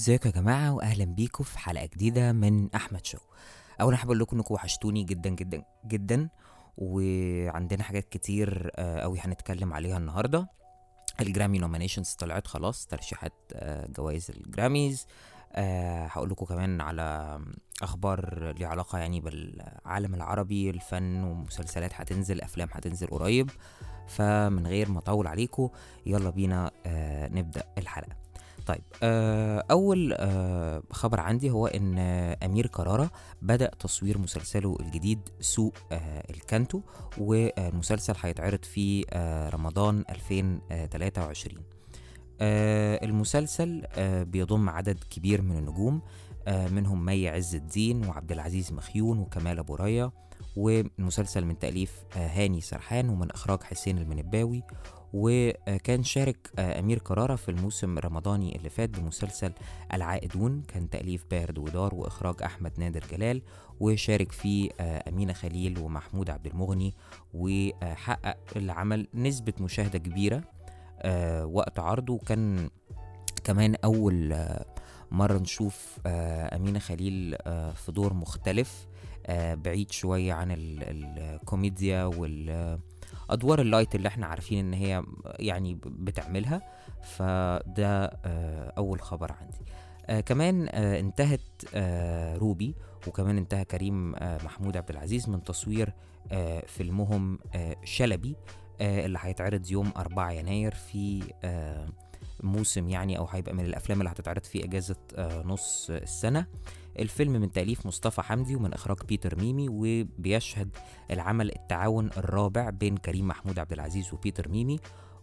ازيكم يا جماعة واهلا بيكم في حلقة جديدة من احمد شو اولا حابب اقول لكم انكم وحشتوني جدا جدا جدا وعندنا حاجات كتير آه، قوي هنتكلم عليها النهاردة الجرامي نومينيشنز طلعت خلاص ترشيحات آه، جوائز الجراميز أه هقول لكم كمان على اخبار ليها علاقة يعني بالعالم العربي الفن ومسلسلات هتنزل افلام هتنزل قريب فمن غير ما اطول عليكم يلا بينا أه نبدأ الحلقة طيب آه، أول آه، خبر عندي هو إن آه، أمير كرارة بدأ تصوير مسلسله الجديد سوق آه، الكانتو والمسلسل هيتعرض في آه، رمضان 2023 آه، المسلسل آه، بيضم عدد كبير من النجوم آه، منهم مي عز الدين وعبد العزيز مخيون وكمال أبو ريا والمسلسل من تأليف آه، هاني سرحان ومن إخراج حسين المنباوي وكان شارك آه، أمير كرارة في الموسم الرمضاني اللي فات بمسلسل العائدون كان تأليف بارد ودار وإخراج أحمد نادر جلال وشارك فيه آه، أمينة خليل ومحمود عبد المغني وحقق العمل نسبة مشاهدة كبيرة آه، وقت عرضه وكان كمان أول آه، مرة نشوف آه، أمينة خليل آه، في دور مختلف آه، بعيد شوية عن ال- الكوميديا والأدوار اللايت اللي احنا عارفين إن هي يعني ب- بتعملها فده آه، أول خبر عندي آه كمان آه انتهت آه روبي وكمان انتهى كريم آه محمود عبد العزيز من تصوير آه فيلمهم آه شلبي آه اللي هيتعرض يوم 4 يناير في آه موسم يعني او هيبقى من الافلام اللي هتتعرض في اجازه آه نص السنه الفيلم من تأليف مصطفى حمدي ومن إخراج بيتر ميمي وبيشهد العمل التعاون الرابع بين كريم محمود عبد العزيز وبيتر ميمي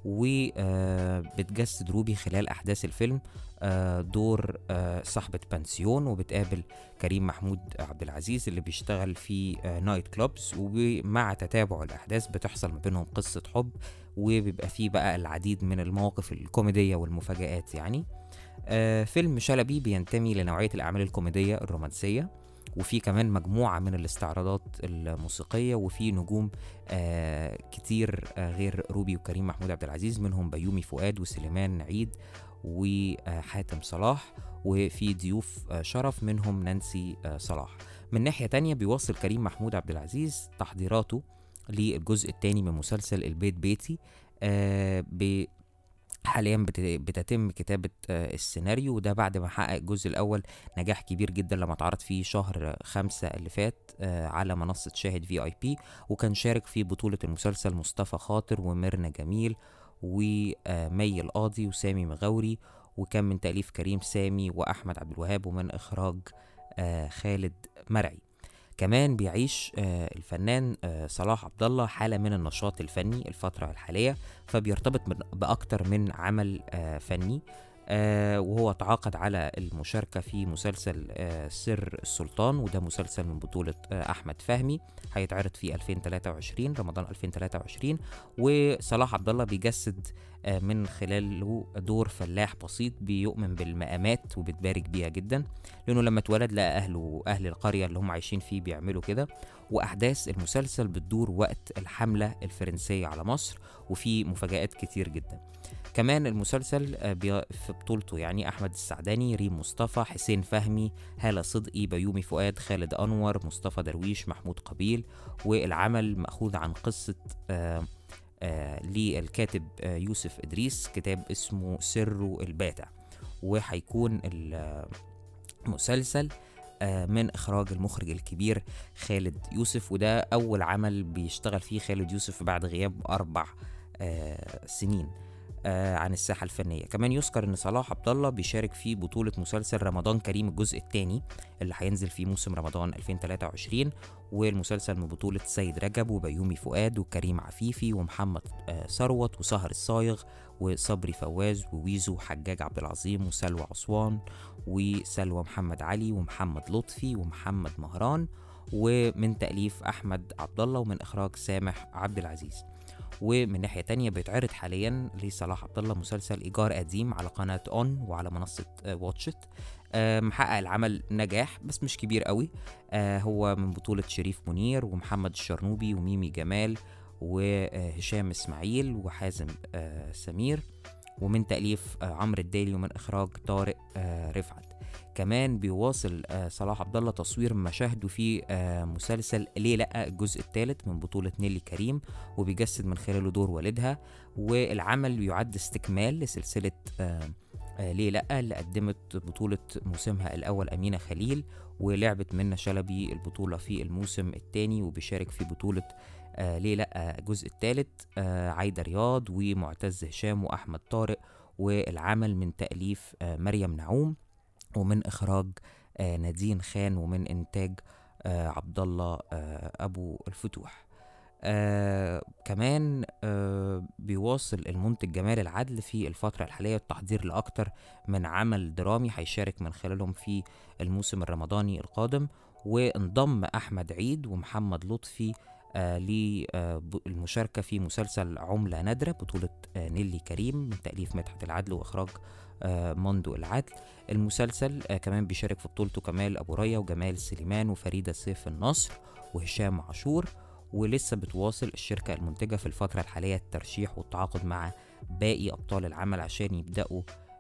وبتجسد روبي خلال أحداث الفيلم آه، دور آه، صاحبة بنسيون وبتقابل كريم محمود عبد العزيز اللي بيشتغل في آه، نايت كلوبز ومع تتابع الأحداث بتحصل ما بينهم قصة حب وبيبقى فيه بقى العديد من المواقف الكوميدية والمفاجآت يعني آه، فيلم شلبي بينتمي لنوعية الأعمال الكوميدية الرومانسية وفي كمان مجموعة من الاستعراضات الموسيقية وفي نجوم آه كتير آه غير روبي وكريم محمود عبد العزيز منهم بيومي فؤاد وسليمان عيد وحاتم صلاح وفي ضيوف آه شرف منهم نانسي آه صلاح من ناحية تانية بيواصل كريم محمود عبد العزيز تحضيراته للجزء الثاني من مسلسل البيت بيتي آه ب حاليا بت- بتتم كتابة آه، السيناريو وده بعد ما حقق الجزء الأول نجاح كبير جدا لما اتعرض فيه شهر خمسة اللي فات آه، على منصة شاهد في اي بي وكان شارك في بطولة المسلسل مصطفى خاطر وميرنا جميل ومي القاضي وسامي مغاوري وكان من تأليف كريم سامي وأحمد عبد الوهاب ومن إخراج آه، خالد مرعي كمان بيعيش آه، الفنان آه، صلاح عبد الله حالة من النشاط الفني الفترة الحالية فبيرتبط من- بأكتر من عمل آه، فني آه، وهو تعاقد على المشاركة في مسلسل آه، سر السلطان وده مسلسل من بطولة آه، أحمد فهمي هيتعرض في 2023 رمضان 2023 وصلاح عبد الله بيجسد آه، من خلاله دور فلاح بسيط بيؤمن بالمقامات وبتبارك بيها جدا لأنه لما اتولد لقى أهله أهل القرية اللي هم عايشين فيه بيعملوا كده وأحداث المسلسل بتدور وقت الحملة الفرنسية على مصر وفي مفاجآت كتير جدا كمان المسلسل آه، بي- في بطولته يعني احمد السعداني ريم مصطفى حسين فهمي هالة صدقي بيومي فؤاد خالد انور مصطفى درويش محمود قبيل والعمل مأخوذ عن قصة آه آه للكاتب آه يوسف إدريس كتاب اسمه سر الباتع وهيكون المسلسل آه، من إخراج المخرج الكبير خالد يوسف وده أول عمل بيشتغل فيه خالد يوسف بعد غياب أربع آه، سنين آه، عن الساحة الفنية كمان يذكر ان صلاح عبد الله بيشارك في بطولة مسلسل رمضان كريم الجزء الثاني اللي هينزل في موسم رمضان 2023 والمسلسل من بطولة سيد رجب وبيومي فؤاد وكريم عفيفي ومحمد آه، ثروت وسهر الصايغ وصبري فواز وويزو حجاج عبد العظيم وسلوى عصوان وسلوى محمد علي ومحمد لطفي ومحمد مهران ومن تأليف أحمد عبد الله ومن إخراج سامح عبد العزيز ومن ناحية تانية بيتعرض حاليا لصلاح عبد الله مسلسل إيجار قديم على قناة أون وعلى منصة واتشت محقق العمل نجاح بس مش كبير قوي آه، هو من بطولة شريف منير ومحمد الشرنوبي وميمي جمال وهشام إسماعيل وحازم آه، سمير ومن تأليف آه، عمرو الدالي ومن إخراج طارق آه، رفعت كمان بيواصل آه، صلاح عبد الله تصوير مشاهده في آه، مسلسل ليه لا الجزء الثالث من بطولة نيلي كريم وبيجسد من خلاله دور والدها والعمل يعد استكمال لسلسلة آه، آه، ليه لا اللي قدمت بطولة موسمها الأول أمينة خليل ولعبت منة شلبي البطولة في الموسم الثاني وبيشارك في بطولة آه ليه لا الجزء الثالث آه عايدة رياض ومعتز هشام وأحمد طارق والعمل من تأليف آه مريم نعوم ومن إخراج آه نادين خان ومن إنتاج آه عبد الله آه أبو الفتوح آه كمان آه بيواصل المنتج جمال العدل في الفترة الحالية التحضير لأكتر من عمل درامي هيشارك من خلالهم في الموسم الرمضاني القادم وانضم أحمد عيد ومحمد لطفي آه للمشاركة في مسلسل عملة نادرة بطولة آه نيلي كريم من تأليف مدحت العدل وإخراج آه مندو العدل المسلسل آه كمان بيشارك في بطولته كمال أبو ريا وجمال سليمان وفريدة سيف النصر وهشام عاشور ولسه بتواصل الشركة المنتجة في الفترة الحالية الترشيح والتعاقد مع باقي أبطال العمل عشان يبدأوا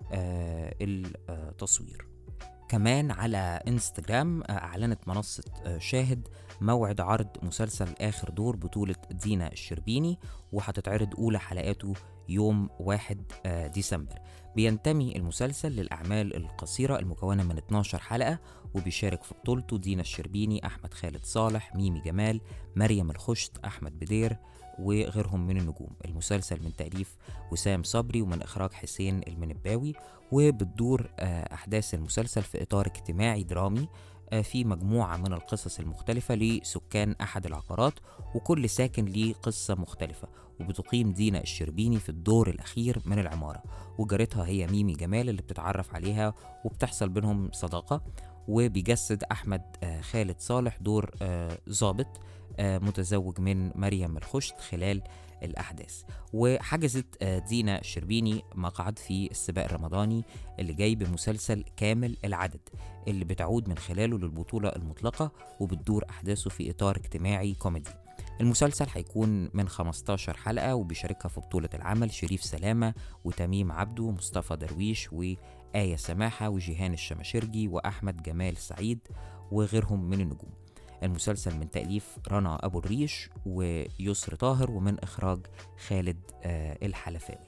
آه التصوير كمان على انستجرام آه، أعلنت منصة آه، شاهد موعد عرض مسلسل آخر دور بطولة دينا الشربيني وهتتعرض أولى حلقاته يوم 1 آه، ديسمبر بينتمي المسلسل للأعمال القصيرة المكونة من 12 حلقة وبيشارك في بطولته دينا الشربيني أحمد خالد صالح ميمي جمال مريم الخشت أحمد بدير وغيرهم من النجوم المسلسل من تأليف وسام صبري ومن إخراج حسين المنباوي وبتدور آه، أحداث المسلسل في إطار اجتماعي درامي آه، في مجموعة من القصص المختلفة لسكان أحد العقارات وكل ساكن ليه قصة مختلفة وبتقيم دينا الشربيني في الدور الأخير من العمارة وجارتها هي ميمي جمال اللي بتتعرف عليها وبتحصل بينهم صداقة وبيجسد أحمد آه، خالد صالح دور آه، ضابط آه، متزوج من مريم الخشت خلال الأحداث وحجزت آه، دينا الشربيني مقعد في السباق الرمضاني اللي جاي بمسلسل كامل العدد اللي بتعود من خلاله للبطولة المطلقة وبتدور أحداثه في إطار اجتماعي كوميدي المسلسل هيكون من 15 حلقة وبيشاركها في بطولة العمل شريف سلامة وتميم عبده ومصطفى درويش وآية سماحة وجيهان الشماشرجي وأحمد جمال سعيد وغيرهم من النجوم المسلسل من تأليف رنا أبو الريش ويسر طاهر ومن إخراج خالد آه الحلفاوي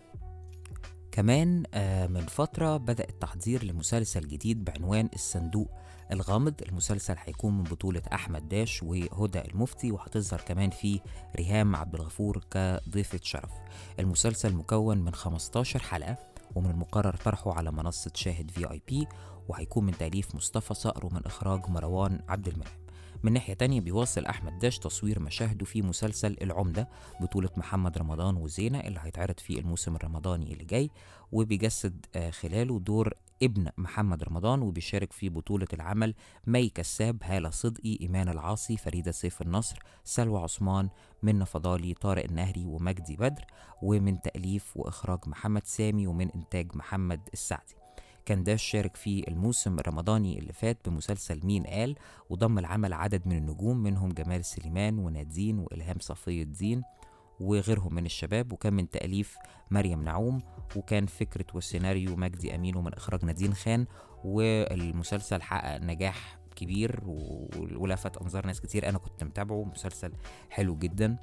كمان آه من فترة بدأ التحضير لمسلسل جديد بعنوان الصندوق الغامض المسلسل هيكون من بطولة أحمد داش وهدى المفتي وهتظهر كمان فيه ريهام عبد الغفور كضيفة شرف المسلسل مكون من 15 حلقة ومن المقرر طرحه على منصة شاهد في اي بي وهيكون من تأليف مصطفى صقر ومن إخراج مروان عبد المنعم من ناحية تانية بيواصل أحمد داش تصوير مشاهده في مسلسل العمدة بطولة محمد رمضان وزينة اللي هيتعرض في الموسم الرمضاني اللي جاي وبيجسد آه، خلاله دور ابن محمد رمضان وبيشارك في بطولة العمل مي كساب هالة صدقي إيمان العاصي فريدة سيف النصر سلوى عثمان منى فضالي طارق النهري ومجدي بدر ومن تأليف وإخراج محمد سامي ومن إنتاج محمد السعدي كان داش شارك في الموسم الرمضاني اللي فات بمسلسل مين قال وضم العمل عدد من النجوم منهم جمال سليمان ونادين وإلهام صفي الدين وغيرهم من الشباب وكان من تأليف مريم نعوم وكان فكرة والسيناريو مجدي أمين ومن إخراج نادين خان والمسلسل حقق نجاح كبير و- ولفت أنظار ناس كتير أنا كنت متابعه مسلسل حلو جدا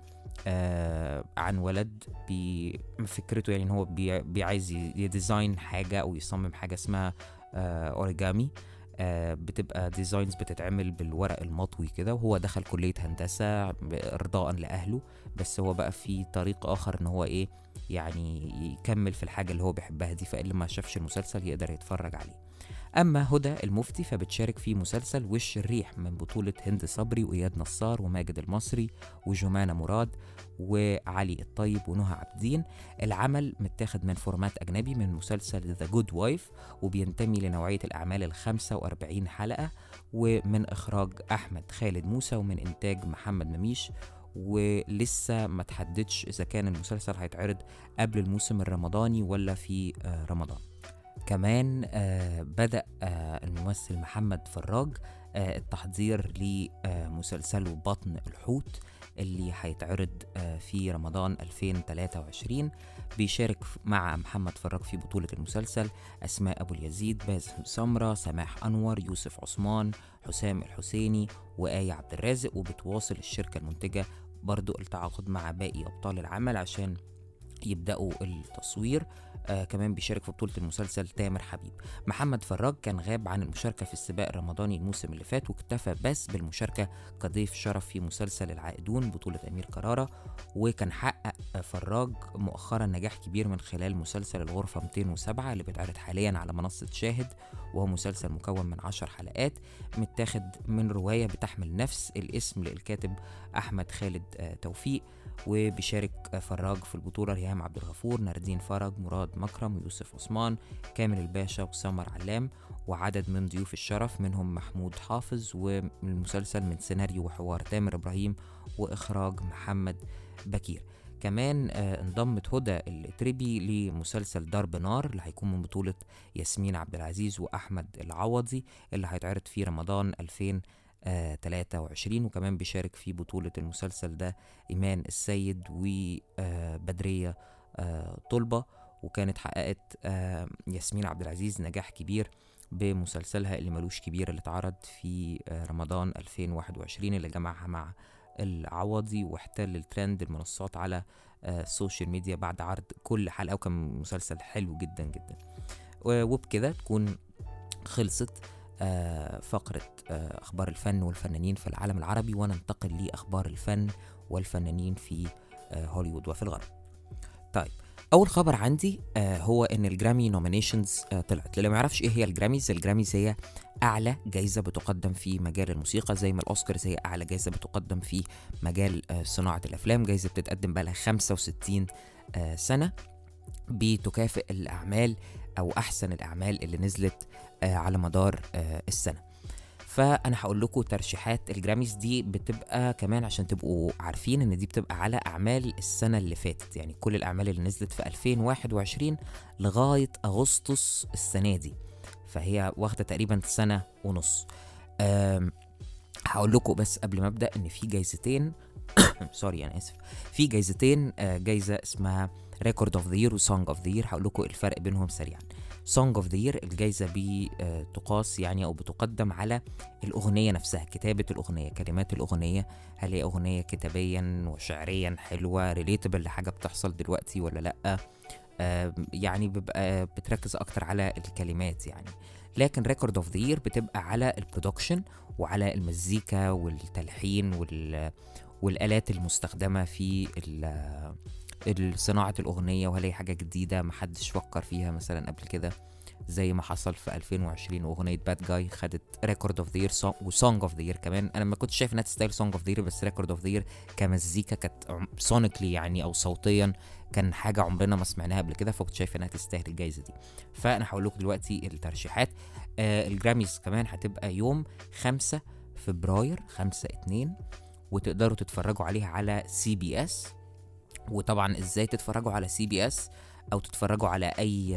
آه عن ولد بي فكرته يعني إن هو بي بيعايز ي- يديزاين حاجة أو يصمم حاجة اسمها آه أوريجامي آه بتبقى ديزاينز بتتعمل بالورق المطوي كده وهو دخل كلية هندسة إرضاء لأهله بس هو بقى في طريق آخر إن هو إيه يعني يكمل في الحاجة اللي هو بيحبها دي فاللي ما شافش المسلسل يقدر يتفرج عليه أما هدى المفتي فبتشارك في مسلسل وش الريح من بطولة هند صبري وإياد نصار وماجد المصري وجمانة مراد وعلي الطيب ونهى عابدين العمل متاخد من فورمات أجنبي من مسلسل ذا جود وايف وبينتمي لنوعية الأعمال ال 45 حلقة ومن إخراج أحمد خالد موسى ومن إنتاج محمد مميش ولسه ما تحددش إذا كان المسلسل هيتعرض قبل الموسم الرمضاني ولا في آه، رمضان كمان آه بدأ آه الممثل محمد فراج آه التحضير لمسلسله بطن الحوت اللي هيتعرض آه، في رمضان 2023 بيشارك مع محمد فراج في بطولة المسلسل أسماء أبو اليزيد باسم سمرة سماح أنور يوسف عثمان حسام الحسيني وآية عبد الرازق وبتواصل الشركة المنتجة برضو التعاقد مع باقي أبطال العمل عشان يبدأوا التصوير آه كمان بيشارك في بطولة المسلسل تامر حبيب محمد فراج كان غاب عن المشاركة في السباق الرمضاني الموسم اللي فات واكتفى بس بالمشاركة كضيف شرف في مسلسل العائدون بطولة أمير كرارة وكان حقق فراج مؤخرا نجاح كبير من خلال مسلسل الغرفة 207 اللي بيتعرض حاليا على منصة شاهد وهو مسلسل مكون من عشر حلقات متاخد من رواية بتحمل نفس الاسم للكاتب أحمد خالد آه توفيق وبيشارك فراج في البطولة ريهام عبد الغفور ناردين فرج مراد مكرم يوسف عثمان كامل الباشا وسمر علام وعدد من ضيوف الشرف منهم محمود حافظ والمسلسل من سيناريو وحوار تامر إبراهيم وإخراج محمد بكير كمان آه انضمت هدى التربي لمسلسل ضرب نار اللي هيكون من بطولة ياسمين عبد العزيز وأحمد العوضي اللي هيتعرض في رمضان 2000 آه 23 وكمان بيشارك في بطولة المسلسل ده إيمان السيد وبدرية آه طلبة وكانت حققت آه ياسمين عبد العزيز نجاح كبير بمسلسلها اللي ملوش كبير اللي اتعرض في آه رمضان 2021 اللي جمعها مع العوضي واحتل الترند المنصات على آه السوشيال ميديا بعد عرض كل حلقة وكان مسلسل حلو جدا جدا وبكده تكون خلصت آه فقرة آه أخبار الفن والفنانين في العالم العربي وننتقل لأخبار الفن والفنانين في آه هوليوود وفي الغرب طيب أول خبر عندي هو إن الجرامي نومينيشنز طلعت للي ما يعرفش إيه هي الجراميز الجراميز هي أعلى جايزة بتقدم في مجال الموسيقى زي ما الأوسكارز هي أعلى جايزة بتقدم في مجال صناعة الأفلام جايزة بتتقدم بقالها 65 سنة بتكافئ الأعمال أو أحسن الأعمال اللي نزلت على مدار السنة فانا هقول لكم ترشيحات الجراميز دي بتبقى كمان عشان تبقوا عارفين ان دي بتبقى على اعمال السنه اللي فاتت يعني كل الاعمال اللي نزلت في 2021 لغايه اغسطس السنه دي فهي واخده تقريبا سنه ونص هقول لكم بس قبل ما ابدا ان في جايزتين سوري انا اسف في جايزتين جايزه اسمها ريكورد اوف ذا يير وسونج اوف ذا يير هقول لكم الفرق بينهم سريعا سونج اوف ذا يير الجايزه بتقاس يعني او بتقدم على الاغنيه نفسها كتابه الاغنيه كلمات الاغنيه هل هي اغنيه كتابيا وشعريا حلوه ريليتبل لحاجه بتحصل دلوقتي ولا لا آه يعني بيبقى بتركز اكتر على الكلمات يعني لكن ريكورد اوف ذا يير بتبقى على البرودكشن وعلى المزيكا والتلحين وال والالات المستخدمه في صناعة الأغنية وهل هي حاجة جديدة محدش فكر فيها مثلا قبل كده زي ما حصل في 2020 واغنيه باد جاي خدت ريكورد اوف ذا يير وسونج اوف ذا يير كمان انا ما كنتش شايف انها تستاهل سونج اوف ذا يير بس ريكورد اوف ذا يير كمزيكا كانت سونيكلي يعني او صوتيا كان حاجه عمرنا ما سمعناها قبل كده فكنت شايف انها تستاهل الجائزه دي فانا هقول لكم دلوقتي الترشيحات آه الجراميز كمان هتبقى يوم 5 فبراير 5 2 وتقدروا تتفرجوا عليها على سي بي اس وطبعا ازاي تتفرجوا على سي بي اس او تتفرجوا على اي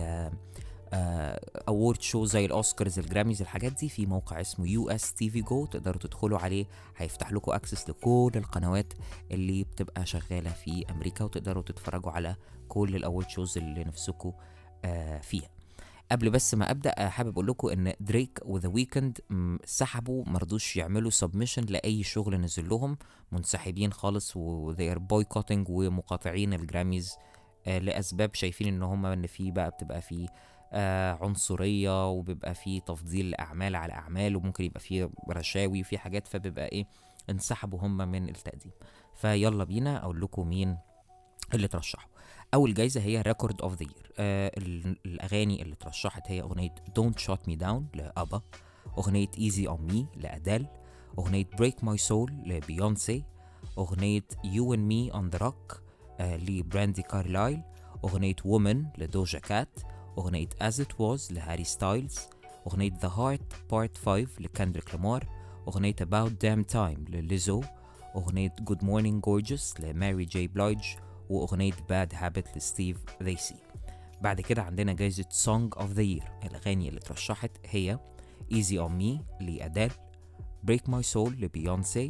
اوورد شو زي الاوسكارز الجراميز الحاجات دي في موقع اسمه يو اس تي في جو تقدروا تدخلوا عليه هيفتح لكم اكسس لكل القنوات اللي بتبقى شغاله في امريكا وتقدروا تتفرجوا على كل الاورد شوز اللي نفسكم آه فيها قبل بس ما ابدا حابب اقول لكم ان دريك وذا ويكند سحبوا مرضوش يعملوا سبمشن لاي شغل نزل لهم منسحبين خالص و they are boycotting ومقاطعين الجراميز آه لاسباب شايفين ان هم ان في بقى بتبقى في آه عنصريه وبيبقى في تفضيل اعمال على اعمال وممكن يبقى في رشاوي وفي حاجات فبيبقى ايه انسحبوا هم من التقديم فيلا بينا اقول لكم مين اللي ترشحوا اول جايزه هي ريكورد اوف ذا يير الاغاني اللي ترشحت هي اغنيه دونت شوت مي داون لابا اغنيه ايزي اون مي لادال اغنيه بريك ماي سول لبيونسي اغنيه يو اند مي اون ذا روك لبراندي كارلايل اغنيه وومن لدوجا كات اغنيه از ات واز لهاري ستايلز اغنيه ذا هارت بارت 5 لكندريك لامار اغنيه about damn time لليزو اغنيه جود مورنينج جورجس لماري جي بلايج واغنيه باد هابت لستيف ليسي بعد كده عندنا جايزة Song of the Year الأغاني اللي اترشحت هي Easy on Me لأدال Break My Soul لبيونسي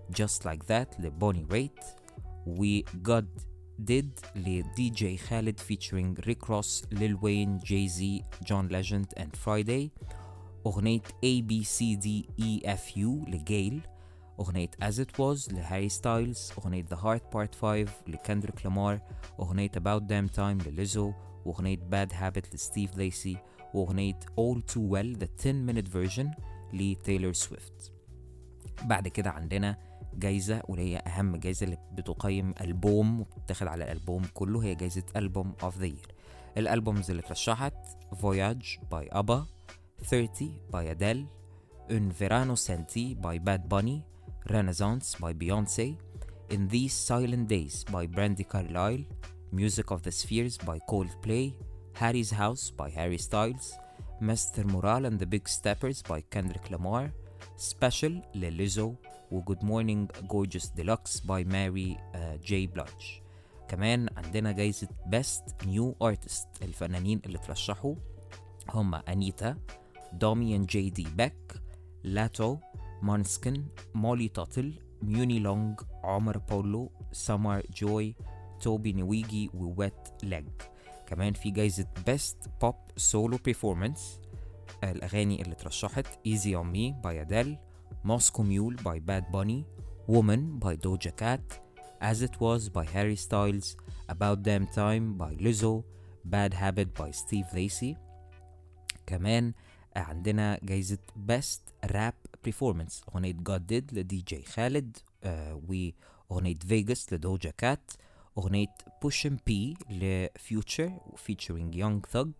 Just Like That لبوني ريت و God Did لدي جي خالد featuring ريك روس ليل وين جي زي جون ليجند اند فرايداي أغنية A B C D E F U لجيل أغنية As It Was لهاري ستايلز أغنية The Heart Part 5 لكندريك لامار أغنية About Damn Time لليزو وأغنية Bad Habit لستيف ليسي وأغنية All Too Well The 10 Minute Version لتايلور سويفت بعد كده عندنا جايزة وهي أهم جايزة اللي بتقيم ألبوم وبتتاخد على الألبوم كله هي جايزة ألبوم أوف ذا يير الألبومز اللي اترشحت Voyage by ABBA 30 by Adele Un Verano Senti by Bad Bunny Renaissance by Beyoncé In These Silent Days by Brandy Carlile Music of the Spheres by Coldplay Harry's House by Harry Styles Mr. Moral and the Big Steppers by Kendrick Lamar Special لليزو و Good Morning Gorgeous Deluxe by Mary uh, J. Blige كمان عندنا جايزة Best New Artist الفنانين اللي ترشحوا هما أنيتا دومي and جي دي بيك لاتو مانسكن مولي تاتل ميوني لونج عمر بولو سمر جوي توبي نويجي وويت ليج كمان في جايزة Best Pop Solo Performance الأغاني اللي اترشحت Easy on Me by Adele Moscow Mule by Bad Bunny Woman by Doja Cat As It Was by Harry Styles About Damn Time by Lizzo Bad Habit by Steve Lacy كمان عندنا جايزة Best Rap Performance أغنية God Did لدي جي خالد آه وأغنية Vegas لدوجا كات أغنية Push and P لفيوتشر featuring Young Thug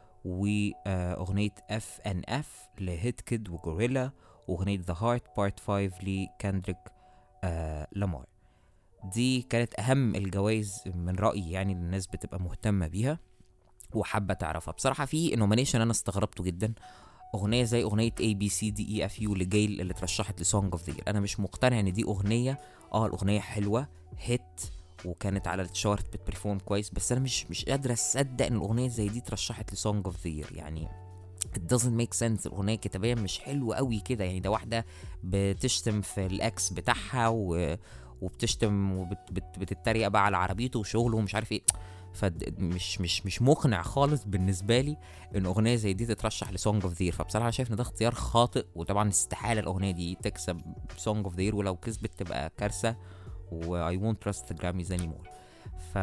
وأغنية اف ان اف لهيت كيد وجوريلا وأغنية The Heart Part 5 لكندريك آه لامار دي كانت أهم الجوائز من رأيي يعني اللي الناس بتبقى مهتمة بيها وحابة تعرفها بصراحة في نومينيشن أنا استغربته جدا أغنية زي أغنية A B C D E F U لجيل اللي اترشحت لسونج اوف ذا أنا مش مقتنع إن دي أغنية اه الأغنية حلوة هيت وكانت على الشارت بتبرفورم كويس بس انا مش مش قادر اصدق ان الاغنيه زي دي اترشحت لسونج اوف ذا يير يعني it doesn't make sense الاغنيه كتابيا مش حلوه قوي كده يعني ده واحده بتشتم في الاكس بتاعها و... وبتشتم وبتتريق بقى على عربيته وشغله ومش عارف ايه فمش مش مش مقنع خالص بالنسبه لي ان اغنيه زي دي تترشح لسونج اوف ذا فبصراحه شايف ان ده اختيار خاطئ وطبعا استحاله الاغنيه دي تكسب سونج اوف ذا ولو كسبت تبقى كارثه و I won't trust the Grammys anymore ف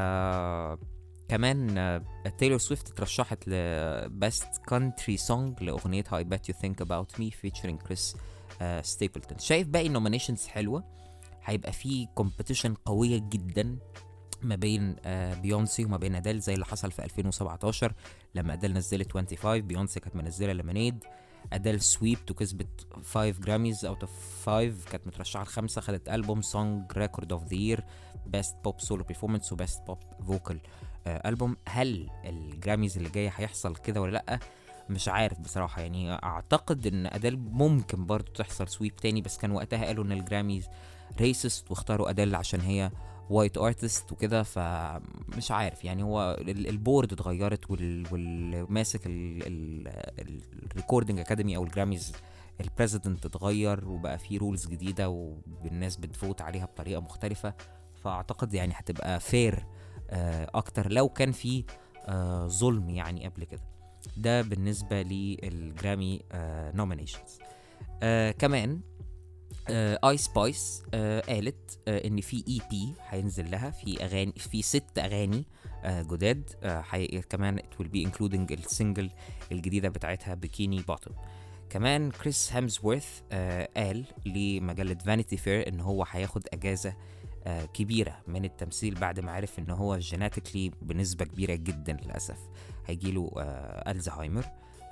كمان تايلور سويفت اترشحت لبست كونتري سونج لأغنية I Bet You Think About Me featuring كريس ستيبلتون شايف باقي النومينيشنز حلوة هيبقى في كومبيتيشن قوية جدا ما بين بيونسي وما بين اديل زي اللي حصل في 2017 لما اديل نزلت 25 بيونسي كانت منزله ليمونيد اديل سويبت وكسبت 5 جراميز اوت اوف 5 كانت مترشحه لخمسه خدت البوم سونج ريكورد اوف ذا يير بيست بوب سولو بيرفورمانس وبيست بوب فوكال البوم هل الجراميز اللي جايه هيحصل كده ولا لا مش عارف بصراحه يعني اعتقد ان اديل ممكن برضو تحصل سويب تاني بس كان وقتها قالوا ان الجراميز ريسست واختاروا اديل عشان هي وايت ارتست وكده فمش عارف يعني هو البورد اتغيرت والماسك الريكوردنج اكاديمي او الجراميز البريزيدنت اتغير وبقى في رولز جديده والناس بتفوت عليها بطريقه مختلفه فاعتقد يعني هتبقى فير اكتر لو كان في ظلم يعني قبل كده ده بالنسبه للجرامي نومينيشنز كمان اي سبايس قالت آه ان في اي بي هينزل لها في اغاني في ست اغاني آه جداد آه كمان ات ويل بي انكلودنج السنجل الجديده بتاعتها بيكيني بوتوم كمان كريس هامزورث آه قال لمجله فانيتي فير ان هو هياخد اجازه آه كبيره من التمثيل بعد ما عرف ان هو جيناتيكلي بنسبه كبيره جدا للاسف هيجيله آه الزهايمر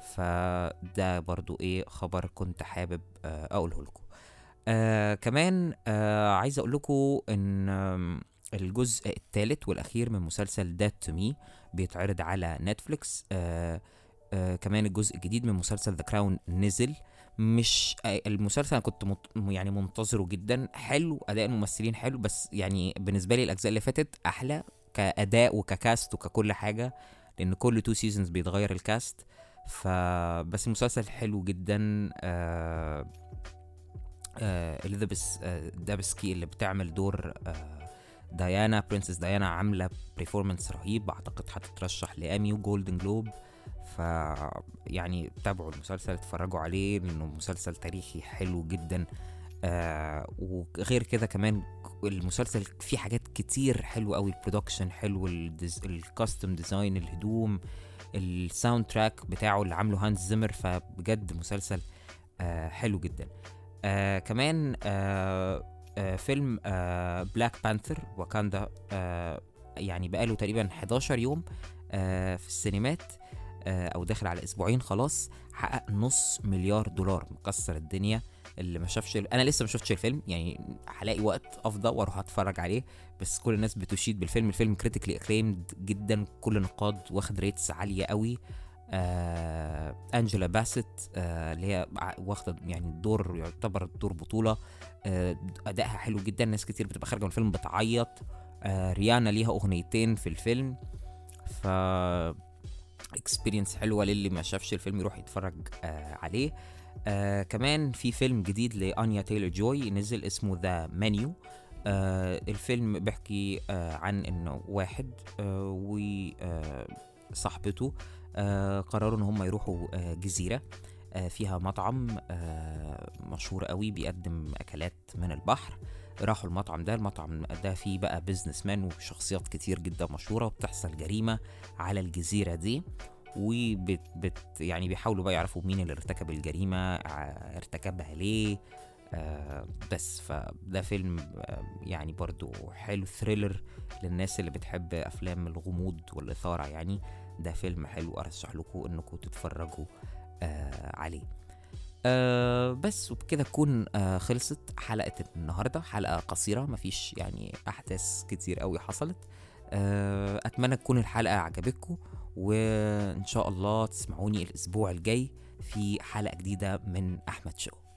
فده برضو ايه خبر كنت حابب آه اقوله لكم آه كمان آه عايز اقول لكم ان آه الجزء الثالث والاخير من مسلسل دات تو مي بيتعرض على نتفليكس آه آه كمان الجزء الجديد من مسلسل ذا كراون نزل مش آه المسلسل انا كنت مت يعني منتظره جدا حلو اداء الممثلين حلو بس يعني بالنسبه لي الاجزاء اللي فاتت احلى كاداء وككاست وككل حاجه لان كل تو سيزونز بيتغير الكاست فبس المسلسل حلو جدا آه آه اليزابيث آه دابسكي اللي بتعمل دور آه ديانا برنسس ديانا عامله بريفورمانس رهيب اعتقد هتترشح لامي وجولدن جلوب ف يعني تابعوا المسلسل اتفرجوا عليه لانه مسلسل تاريخي حلو جدا آه وغير كده كمان المسلسل فيه حاجات كتير حلوه قوي البرودكشن حلو الكاستم ديزاين الهدوم الساوند تراك بتاعه اللي عامله هانز زيمر فبجد مسلسل آه حلو جدا آه كمان آه آه فيلم آه بلاك بانثر واكاندا آه يعني بقاله تقريبا 11 يوم آه في السينمات آه او داخل على اسبوعين خلاص حقق نص مليار دولار مكسر الدنيا اللي ما شافش انا لسه ما شفتش الفيلم يعني هلاقي وقت افضى واروح اتفرج عليه بس كل الناس بتشيد بالفيلم الفيلم كريتيكلي اكليمد جدا كل النقاد واخد ريتس عاليه قوي آه انجلا باسيت آه اللي هي واخده يعني الدور يعتبر دور بطوله آه ادائها حلو جدا ناس كتير بتبقى خارجه من الفيلم بتعيط آه ريانا ليها اغنيتين في الفيلم ف اكسبيرينس حلوه للي ما شافش الفيلم يروح يتفرج آه عليه آه كمان في فيلم جديد لانيا تايلر جوي نزل اسمه ذا منيو آه الفيلم بيحكي آه عن انه واحد آه وصاحبته آه قرروا ان هم يروحوا آه جزيره آه فيها مطعم آه مشهور قوي بيقدم اكلات من البحر راحوا المطعم ده المطعم ده فيه بقى بيزنس مان وشخصيات كتير جدا مشهوره وبتحصل جريمه على الجزيره دي وبت بت يعني بيحاولوا بقى يعرفوا مين اللي ارتكب الجريمة ارتكبها ليه آه بس فده فيلم آه يعني برضو حلو ثريلر للناس اللي بتحب افلام الغموض والاثارة يعني ده فيلم حلو ارشح لكم انكم تتفرجوا آه عليه آه بس وبكده تكون آه خلصت حلقة النهاردة حلقة قصيرة مفيش يعني أحداث كتير قوي حصلت آه أتمنى تكون الحلقة عجبتكم وإن شاء الله تسمعوني الأسبوع الجاي في حلقة جديدة من أحمد شو